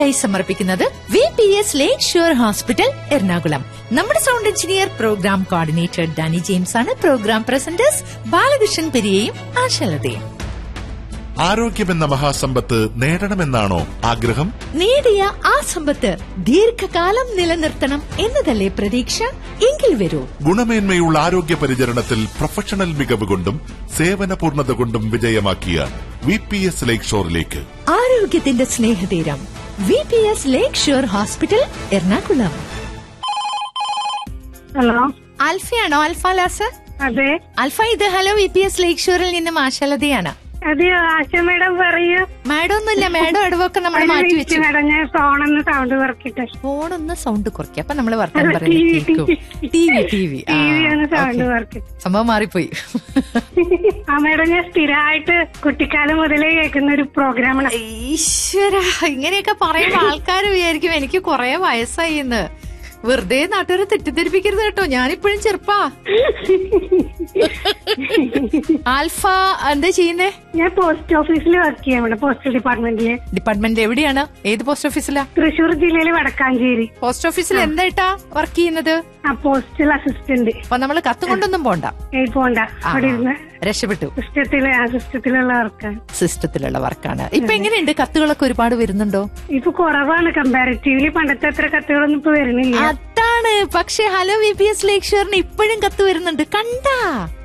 ായി സമർപ്പിക്കുന്നത് V P S lakeshore hospital Ernakulam നമ്മുടെ sound engineer program coordinator Danny James ആണ് program presenters Balakrishnan പെരിയയും ആശലതയും ആരോഗ്യമെന്ന മഹാസമ്പത്ത് നേടണമെന്നാണോ ആഗ്രഹം നേടിയ ആ സമ്പത്ത് ദീർഘകാലം നിലനിർത്തണം എന്നതല്ലേ പ്രതീക്ഷ എങ്കിൽ വരൂ ഗുണമേന്മയുള്ള ആരോഗ്യ പരിചരണത്തിൽ പ്രൊഫഷണൽ മികവ് കൊണ്ടും സേവന പൂർണ്ണത കൊണ്ടും വിജയമാക്കിയ വി പി എസ് ലേക്ക് ഷോറിലേക്ക് ആരോഗ്യത്തിന്റെ സ്നേഹതീരം V P S lakeshore hospital Ernakulam hello ആൽഫയാണോ ആൽഫ ലാസ് അതെ ആൽഫ ഇത് ഹലോ വി പി എസ് ലേക്ക് ഷുവറിൽ നിന്നും ആശാലതയാണ് അതെയോ ആശ മേഡം പറയൂ മാഡം ഒന്നുമില്ല മാഡം ഇടവൊക്കെ നമ്മൾ മാറ്റി വെച്ചു മേഡം ഞാൻ ഫോണൊന്ന് സൗണ്ട് കുറക്കിട്ടെ ഫോണൊന്ന് സൗണ്ട് കുറയ്ക്കുക അപ്പൊ നമ്മള് വർത്താനം അല്ല, TV. പറയുന്നത് T V T V T V ഒന്ന് സൗണ്ട് കുറക്കിട്ട് സംഭവം മാറിപ്പോയി ആ മേഡം ഞാൻ സ്ഥിരമായിട്ട് കുട്ടിക്കാലം മുതലേ കേൾക്കുന്ന ഒരു പ്രോഗ്രാമാണ് ഈശ്വര ഇങ്ങനെയൊക്കെ പറയുമ്പോ ആൾക്കാർ വിചാരിക്കും എനിക്ക് കൊറേ വയസ്സായി എന്ന് വെറുതെ നാട്ടുകാരെ തെറ്റിദ്ധരിപ്പിക്കരുത് കേട്ടോ ഞാനിപ്പോഴും ചെറുപ്പാ ആൽഫ എന്താ ചെയ്യുന്നേ ഞാൻ പോസ്റ്റ് ഓഫീസിൽ വർക്ക് ചെയ്യാം ഇവിടെ പോസ്റ്റ് ഡിപ്പാർട്ട്മെന്റില് ഡിപ്പാർട്ട്മെന്റ് എവിടെയാണ് ഏത് പോസ്റ്റ് ഓഫീസിലാ തൃശ്ശൂർ ജില്ലയിലെ വടക്കാഞ്ചേരി പോസ്റ്റ് ഓഫീസിൽ എന്തായിട്ടാ വർക്ക് ചെയ്യുന്നത് ആ പോസ്റ്റൽ അസിസ്റ്റന്റ് അപ്പൊ നമ്മള് കത്ത് കൊണ്ടൊന്നും പോണ്ട ഏയ് പോണ്ട അവിടെ ഇരുന്ന് രക്ഷപ്പെട്ടു സിസ്റ്റത്തില് ആ സിസ്റ്റത്തിലുള്ള വർക്കാണ് സിസ്റ്റത്തിലുള്ള വർക്കാണ് ഇപ്പൊ എങ്ങനെയുണ്ട് കത്തുകളൊക്കെ ഒരുപാട് വരുന്നുണ്ടോ ഇപ്പൊ കുറവാണ് കമ്പാരിറ്റീവ്ലി പണ്ടത്തെ അത്ര കത്തുകളൊന്നും ഇപ്പൊ വരുന്നില്ല അതാണ് പക്ഷെ ഹലോ വി പി എസ് ലേക്ഷറിന് ഇപ്പോഴും കത്ത് വരുന്നുണ്ട് കണ്ടാ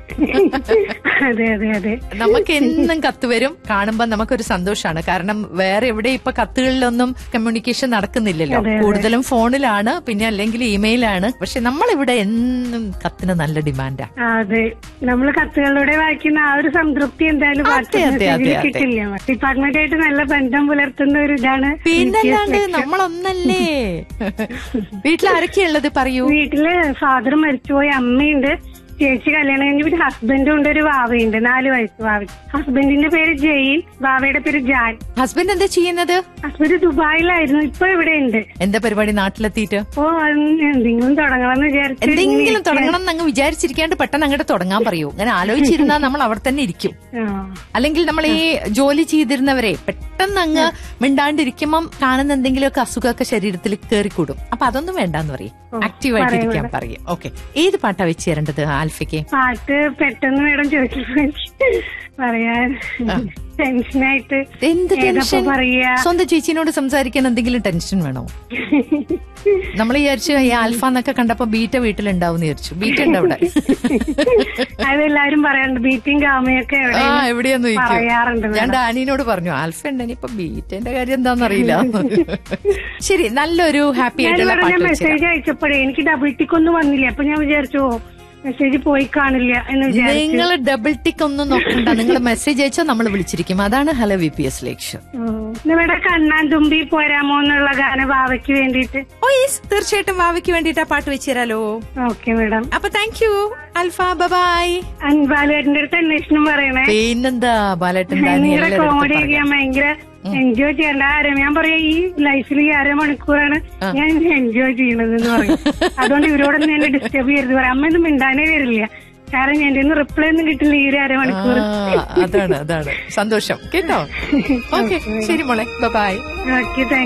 അതെ അതെ അതെ നമുക്ക് എന്നും കത്ത് വരും കാണുമ്പോ നമുക്കൊരു സന്തോഷാണ് കാരണം വേറെ എവിടെ ഇപ്പൊ കത്തുകളിലൊന്നും കമ്മ്യൂണിക്കേഷൻ നടക്കുന്നില്ലല്ലോ അതെ, അതെ. കൂടുതലും ഫോണിലാണ് പിന്നെ അല്ലെങ്കിൽ ഇമെയിലാണ് പക്ഷെ നമ്മളിവിടെ എന്നും കത്തിന് നല്ല ഡിമാൻഡാ ആ, അതെ നമ്മൾ കത്തുകളിലൂടെ വായിക്കുന്ന ആ ഒരു സംതൃപ്തി എന്തായാലും അതെ, വാട്സാപ്പ് അതെ, അതെ, മെസ്സേജിൽ അതെ. കിട്ടില്ല ഡിപ്പാർട്ട്മെന്റ് ആയിട്ട് നല്ല ബന്ധം പുലർത്തുന്ന ഒരു ഇതാണ് പിന്നല്ലാണ്ട് BTS നമ്മളൊന്നല്ലേ വീട്ടിൽ ആരൊക്കെയുള്ളത് പറയൂ വീട്ടില് ഫാദർ മരിച്ചുപോയി അമ്മയുണ്ട് ചേച്ചി കല്യാണം കഴിഞ്ഞ് പിന്നെ ഹസ്ബൻഡും ഉണ്ട് ഒരു വാവയുണ്ട് നാല് വയസ്സ് വാവ ഹസ്ബൻഡിന്റെ പേര് ജെയിൻ വാവയുടെ പേര് ജാൻ ഹസ്ബൻഡ് എന്താ ചെയ്യുന്നത് ഹസ്ബൻഡ് ദുബായിലായിരുന്നു ഇപ്പൊ ഇവിടെ ഉണ്ട് എന്താ പരിപാടി നാട്ടിലെത്തിയിട്ട് ഓ അത് എന്തെങ്കിലും തുടങ്ങണമെന്ന് വിചാരിച്ചു എന്തെങ്കിലും തുടങ്ങണം എന്നങ്ങ് വിചാരിച്ചിരിക്കാണ്ട് പെട്ടെന്ന് അങ്ങോട്ട് തുടങ്ങാൻ പറയൂ അങ്ങനെ ആലോചിച്ചിരുന്നാൽ നമ്മൾ അവിടെ തന്നെ ഇരിക്കും അല്ലെങ്കിൽ നമ്മൾ ഈ ജോലി ചെയ്തിരുന്നവരെ പെട്ടെന്ന് അങ്ങ് മിണ്ടാണ്ടിരിക്കുമ്പം കാണുന്ന എന്തെങ്കിലുമൊക്കെ അസുഖമൊക്കെ ശരീരത്തിൽ കയറിക്കൂടും അപ്പൊ അതൊന്നും വേണ്ടാന്ന് പറയും ആക്റ്റീവായിട്ട് ഇരിക്കാൻ പറയും ഓക്കെ ഏത് പാട്ടാ വെച്ച് തരേണ്ടത് ആൽഫയ്ക്ക് പാട്ട് പെട്ടെന്ന് മേഡം ചോദിച്ചപ്പോ എനിക്ക് പറയാൻ ടെൻഷനായിട്ട് എന്ത് ഏതപ്പോ ടെൻഷൻ പറയാ സ്വന്തം ചേച്ചിനോട് സംസാരിക്കാൻ എന്തെങ്കിലും ടെൻഷൻ വേണോ നമ്മൾ വിചാരിച്ചു ഈ ആൽഫ എന്നൊക്കെ കണ്ടപ്പോ ബീറ്റ വീട്ടിലുണ്ടാവും വിചാരിച്ചു ബീറ്റ ഉണ്ട് അവിടെ അതെല്ലാരും പറയാറുണ്ട് ബീറ്റിംഗ് ഗാമയൊക്കെ ആ എവിടെ എവിടെയാന്ന് ചോദിക്കും പറയാറുണ്ട് ഞാൻ ഡാനിനോട് പറഞ്ഞു ആൽഫ ഉണ്ട് ഇനിയിപ്പൊ ബീറ്റന്റെ കാര്യം എന്താണെന്നറിയില്ല ശരി നല്ലൊരു ഹാപ്പി ഞാൻ ആയിട്ടുള്ള ഇവിടെ പാട്ട് ഞാൻ വെച്ചുതരാം മെസ്സേജ് അയച്ചപ്പോഴേ എനിക്ക് ഡബിൾ ടിക്ക് ഒന്നും വന്നില്ല അപ്പൊ ഞാൻ വിചാരിച്ചു മെസ്സേജ് പോയി കാണില്ല എന്ന് വിചാരിച്ചു നിങ്ങൾ ഡബിൾ ടിക്ക് ഒന്നും നോക്കണ്ട നിങ്ങൾ മെസ്സേജ് അയച്ചാൽ നമ്മൾ വിളിച്ചിരിക്കും അതാണ് ഹലോ വി പി എസ് ലേക്ഷൻ ഇവിടെ കണ്ണാൻ തുമ്പി പോരാമോ എന്നുള്ള ഗാനം ബാവയ്ക്ക് വേണ്ടിയിട്ട് ഓ യെസ് തീർച്ചയായിട്ടും ഭാവിക്ക് വേണ്ടിട്ട് ആ പാട്ട് വെച്ച് തരാലോ ഓക്കെ മേഡം അപ്പൊ താങ്ക് യു അൽഫ ബബായ് അൻപാലുവേട്ടന്റെ അടുത്ത് അന്വേഷണം പറയണേ പിന്നെന്താ ബാലേട്ടൻ ഭയങ്കര ഡാനിയലിന്റെ അടുത്ത് കോമഡി പറയാം. ഞാൻ ഭയങ്കര എൻജോയ് ചെയ്യേണ്ട ആരും ഞാൻ പറയാ ഈ ലൈഫിൽ ഈ അരമണിക്കൂറാണ് ഞാൻ എൻജോയ് ചെയ്യണതെന്ന് പറയും അതുകൊണ്ട് ഇവരോടൊന്നും എന്നെ ഡിസ്റ്റർബ് ചെയ്യരുത് പറയാം അമ്മ ഒന്നും മിണ്ടാനേ വരില്ല കാരണം എന്റെ ഒന്നും റിപ്ലൈ ഒന്നും കിട്ടില്ല ഈ ഒരു അരമണിക്കൂർ ആ, അതാണ് അതാണ് സന്തോഷം കേട്ടോ ഓക്കെ ശരി മോളെ ബൈ ഓക്കെ താങ്ക്